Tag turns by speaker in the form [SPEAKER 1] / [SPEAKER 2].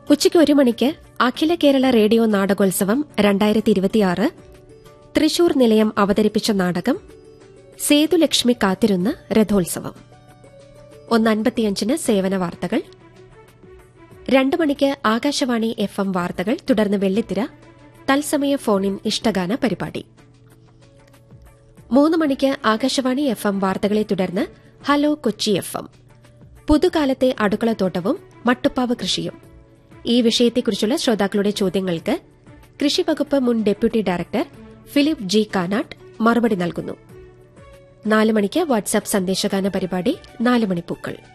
[SPEAKER 1] ഉച്ചയ്ക്ക് ഒരു മണിക്ക് അഖില കേരള റേഡിയോ നാടകോത്സവം രണ്ടായിരത്തി ഇരുപത്തിയാറ് തൃശൂർ നിലയം അവതരിപ്പിച്ച നാടകം സേതുലക്ഷ്മി കാത്തിരുന്ന് രഥോത്സവം ഒന്ന് അൻപത്തിയഞ്ചിന് സേവന വാർത്തകൾ രണ്ട് മണിക്ക് ആകാശവാണി എഫ് എം വാർത്തകൾ തുടർന്ന് വെള്ളിത്തിര തത്സമയ ഫോണിൻ ഇഷ്ടഗാന പരിപാടി മൂന്ന് മണിക്ക് ആകാശവാണി എഫ് എം വാർത്തകളെ തുടർന്ന് ഹലോ കൊച്ചി എഫ് എം പുതുകാലത്തെ അടുക്കളത്തോട്ടവും മട്ടുപ്പാവ് കൃഷിയും ഈ വിഷയത്തെക്കുറിച്ചുള്ള ശ്രോതാക്കളുടെ ചോദ്യങ്ങൾക്ക് കൃഷിവകുപ്പ് മുൻ deputy director Philip G Kanattu മറുപടി നൽകുന്നു നാല് മണിക്ക് വാട്സാപ്പ് സന്ദേശഗാന പരിപാടി നാല് മണിപ്പൂക്കൾ